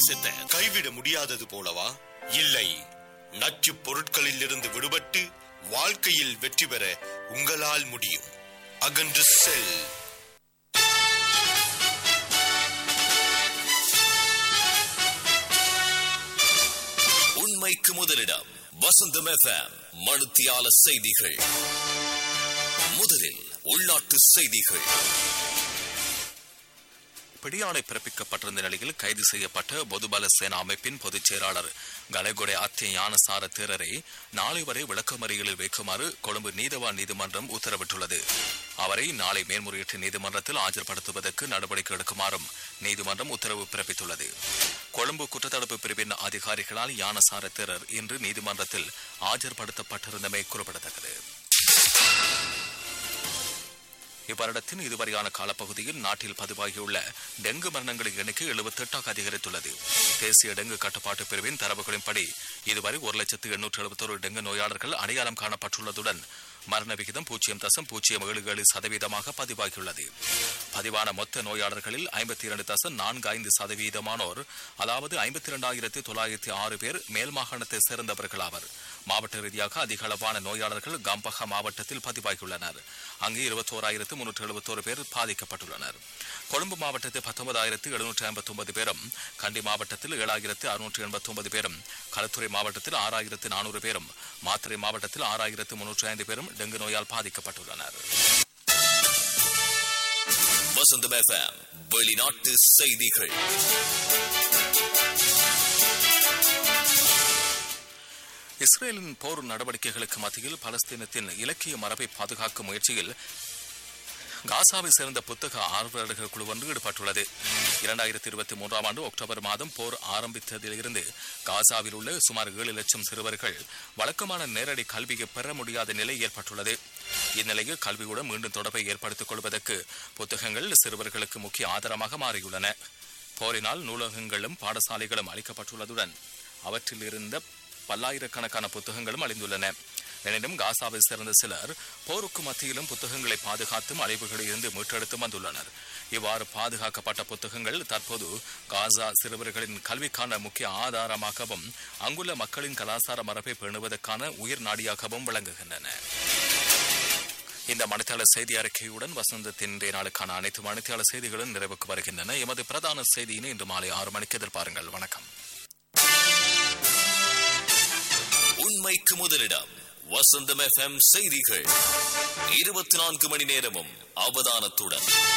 நேசித்த கைவிட முடியாதது போலவா இல்லை நச்சுப் பொருட்களில் இருந்து விடுபட்டு வாழ்க்கையில் வெற்றி பெற உங்களால் முடியும் அகன்று செல் உண்மைக்கு முதலிடம் வசந்தம் எஃப்எம் மனுத்தியால செய்திகள் முதலில் உள்நாட்டு செய்திகள் பிடியாணை பிறப்பிக்கப்பட்டிருந்த நிலையில் கைது செய்யப்பட்ட பொதுபல சேனா அமைப்பின் பொதுச் செயலாளர் கலைகொடை அத்திய ஞானசார தேரரை நாளை வரை விளக்கமறியலில் வைக்குமாறு கொழும்பு நீதவான் நீதிமன்றம் உத்தரவிட்டுள்ளது அவரை நாளை மேல்முறையீட்டு நீதிமன்றத்தில் ஆஜர்படுத்துவதற்கு நடவடிக்கை எடுக்குமாறும் நீதிமன்றம் உத்தரவு பிறப்பித்துள்ளது கொழும்பு குற்றத்தடுப்பு பிரிவின் அதிகாரிகளால் ஞானசார தேரர் இன்று நீதிமன்றத்தில் ஆஜர்படுத்தப்பட்டிருந்தமை குறிப்பிடத்தக்கது இவ்வருடத்தின் இதுவரையான காலப்பகுதியில் நாட்டில் பதிவாகியுள்ள டெங்கு மரணங்களின் எண்ணிக்கை எழுபத்தி எட்டாக அதிகரித்துள்ளது தேசிய டெங்கு கட்டுப்பாட்டு பிரிவின் தரவுகளின்படி இதுவரை ஒரு லட்சத்து எண்ணூற்று எழுபத்தோரு டெங்கு நோயாளர்கள் அடையாளம் காணப்பட்டுள்ளதுடன் மரண விகிதம் பூஜ்ஜியம் தசம் பூஜ்ஜியம் ஏழு ஏழு சதவீதமாக பதிவாகியுள்ளது பதிவான மொத்த நோயாளர்களில் ஐம்பத்தி இரண்டு தசம் நான்கு ஐந்து சதவீதமானோர் அதாவது ஐம்பத்தி இரண்டாயிரத்தி தொள்ளாயிரத்தி ஆறு பேர் மேல் மாகாணத்தை சேர்ந்தவர்கள் ஆவர் மாவட்ட ரீதியாக அதிக அளவான நோயாளர்கள் கம்பஹா மாவட்டத்தில் பதிவாகியுள்ளனர் அங்கு இருபத்தோராயிரத்து முன்னூற்று எழுபத்தோரு பேர் பாதிக்கப்பட்டுள்ளனர் கொழும்பு மாவட்டத்தில் பத்தொன்பதாயிரத்து எழுநூற்று ஐம்பத்தி ஒன்பது பேரும் கண்டி மாவட்டத்தில் ஏழாயிரத்து அறுநூற்று எண்பத்தி ஒன்பது பேரும் களத்துறை மாவட்டத்தில் ஆறாயிரத்து நானூறு பேரும் மாத்தறை மாவட்டத்தில் ஆறாயிரத்து முன்னூற்று ஐந்து பேரும் டெங்கு நோயால் பாதிக்கப்பட்டுள்ளனர் வசந்தம் எஃப்எம் வெளிநாட்டு செய்திகள் இஸ்ரேலின் போர் நடவடிக்கைகளுக்கு மத்தியில் பலஸ்தீனத்தின் இலக்கிய மரபை பாதுகாக்கும் முயற்சியில் காசாவை சேர்ந்த புத்தக ஆர்வலர்கள் குழு ஒன்று ஈடுபட்டுள்ளது இரண்டாயிரத்தி இருபத்தி மூன்றாம் ஆண்டு அக்டோபர் மாதம் போர் ஆரம்பித்ததிலிருந்து காசாவில் உள்ள சுமார் ஏழு லட்சம் சிறுவர்கள் வழக்கமான நேரடி கல்வியை பெற முடியாத நிலை ஏற்பட்டுள்ளது இந்நிலையில் கல்வியுடன் மீண்டும் தொடர்பை ஏற்படுத்திக் கொள்வதற்கு புத்தகங்கள் சிறுவர்களுக்கு முக்கிய ஆதாரமாக மாறியுள்ளன போரினால் நூலகங்களும் பாடசாலைகளும் அளிக்கப்பட்டுள்ளதுடன் அவற்றில் இருந்த பல்லாயிரக்கணக்கான புத்தகங்களும் அழிந்துள்ளன எனினும் காசாவை சேர்ந்த சிலர் போருக்கு மத்தியிலும் புத்தகங்களை பாதுகாத்தும் அழிவுகளில் இருந்து மீட்டெடுத்து வந்துள்ளனர் இவ்வாறு பாதுகாக்கப்பட்ட புத்தகங்கள் தற்போது காசா சிறுவர்களின் கல்விக்கான முக்கிய ஆதாரமாகவும் அங்குள்ள மக்களின் கலாச்சார மரபை பேணுவதற்கான உயிர் நாடியாகவும் விளங்குகின்றன இந்த மணித்தாளர் செய்தி அறிக்கையுடன் வசந்தத்தின் இன்றைய நாளுக்கான அனைத்து மணித்தாளர் செய்திகளும் நிறைவுக்கு வருகின்றன எமது பிரதான செய்தியினை இன்று மாலை ஆறு மணிக்கு எதிர்பாருங்கள் வணக்கம் உண்மைக்கு முதலிடம் வசந்தம் எஃப்எம் செய்திகள் இருபத்தி நான்கு மணி நேரமும் அவதானத்துடன்